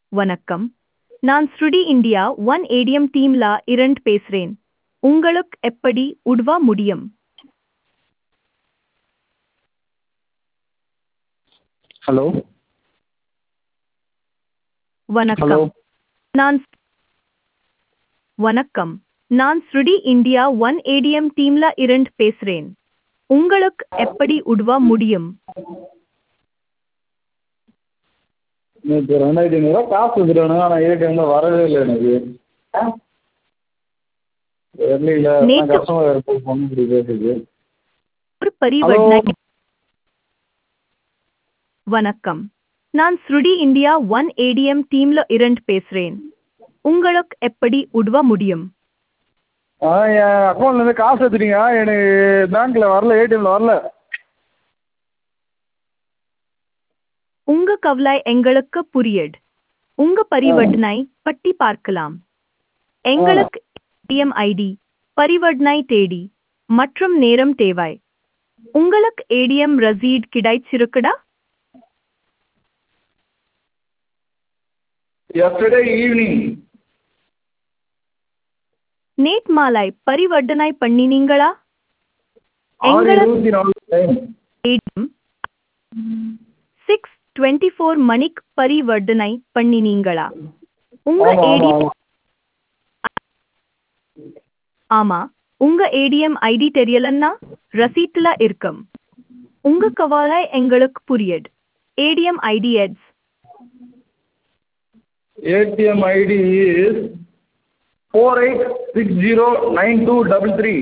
வணக்கம் நான் ஸ்ருடி இந்தியா ஒன் ஏடிஎம் டீம்ல இரண்டு பேசுறேன் உங்களுக்கு எப்படி உதவ முடியும் ஹலோ ஹலோ வணக்கம் நான் வணக்கம் நான் ஸ்ருடி இந்தியா ஒன் ஏடிஎம் டீம்ல இரண்டு பேசுறேன் உங்களுக்கு எப்படி உதவ முடியும் நேற்று ரெண்டாயிரத்தி ஐநூறுரூவா காசு எடுத்துட்டானுங்க ஆனால் ஏடிஎம்மில் வரவே இல்லை எனக்கு தெரியல நான் நேத்து- கஸ்டமர் கேர் ஃபோன் பண்ணி பேசுது ஒரு பரிவர்த்தனை வணக்கம் நான் ஸ்ருடி இந்தியா ஒன் ஏடிஎம் டீம்ல இரண்டு பேசுறேன் உங்களுக்கு எப்படி உதவ முடியும் ஆ என் அக்கௌண்ட்லேருந்து காசு எடுத்துட்டீங்க எனக்கு பேங்க்கில் வரல ஏடிஎம்மில் வரல உங்க கவலை எங்களுக்கு புரியுது உங்க பரிவர்த்தனை பட்டி பார்க்கலாம் எங்களுக்கு ஏடிஎம் ஐடி பரிவர்த்தனை தேதி மற்றும் நேரம் தேவை உங்களுக்கு ஏடிஎம் ரசீட் கிடைச்சிருக்குடா எஸ்டர்டே ஈவினிங் நேட் மாலை பரிவர்த்தனை பண்ணினீங்களா ஆறு எங்களுக்கு இருபத்தி நாலு time ATM six twenty four மணிக்கு பரிவர்த்தனை பண்ணினீங்களா உங்க ஆமாம் ஆமாம் ஏடிஎம் ஆமாம் ஆமா உங்க ஏடிஎம் ஐடி தெரியலன்னா ரசீட்ல இருக்கும் உங்க கவலை எங்களுக்கு புரியுது ATM ID it's ATM ID is four eight six zero nine two double three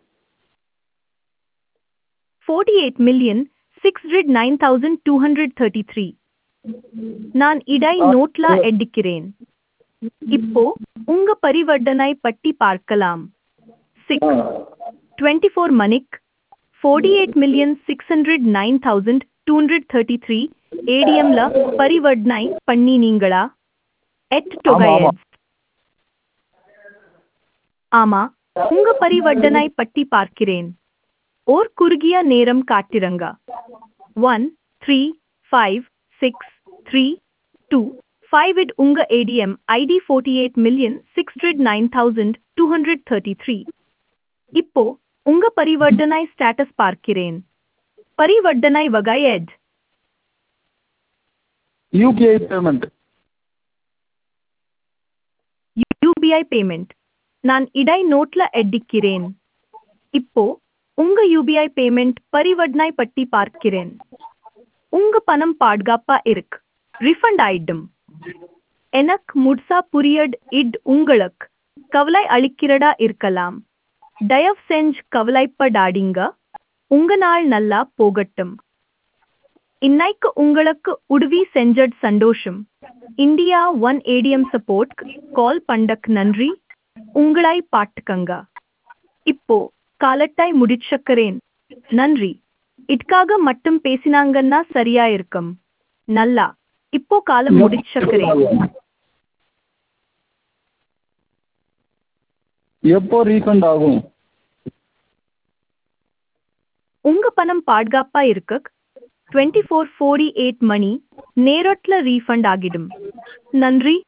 forty eight million six hundred nine thousand two hundred thirty three நான் இடை நோட்ல எடுக்கிறேன் இப்போ உங்க பரிவர்த்தனை பட்டி பார்க்கலாம் சிக்ஸ் டுவெண்ட்டி ஃபோர் மணிக் forty eight million six hundred nine thousand two hundred thirty three ஏடிஎம்ல பரிவர்த்தனை பண்ணினீங்களா எட் தொகை ஆமா, ஆமா. ஆமா உங்க பரிவர்த்தனை பட்டி பார்க்கிறேன் ஓர் குறுகிய நேரம் காட்டிரங்க one three five six three two five it உங்க ATM ID forty eight million six hundred nine thousand two hundred thirty three இப்போ உங்க பரிவர்த்தனை ஸ்டேட்டஸ் பார்க்கிறேன் பரிவர்த்தனை வகை it's UPI payment UPI payment நான் இடை நோட்ல எடிக்கிறேன் இப்போ உங்க யூபிஐ பேமெண்ட் பரிவர்த்தனை பட்டி பார்க்கிறேன் உங்க பணம் பாதுகாப்பா இருக்கு ரிஃபண்ட் ஆயிடும் எனக்கு முட்சா புரியட் இட் உங்களுக்கு கவலை அளிக்கிறதா இருக்கலாம் தயவு செஞ்சு கவலைப்படாதீங்க உங்க நாள் நல்லா போகட்டும் இன்னைக்கு உங்களுக்கு உதவி செஞ்சட் சந்தோஷம் India one ATM support call பண்டக் நன்றி உங்களை பாட்டுக்கங்க இப்போ காலட்டாய் முடிச்சக்கறேன் நன்றி இதுக்காக மட்டும் பேசினாங்கன்னா சரியா இருக்கும் நல்லா இப்போ காலம் முடிச்சக்கறேன் எப்போ ரீஃபண்ட் ஆகும் உங்க பணம் பாதுகாப்பா இருக்கு டுவெண்ட்டி ஃபோர் ஃபோர்டி எயிட் மணி நேரட்ல ரீஃபண்ட் ஆகிடும் நன்றி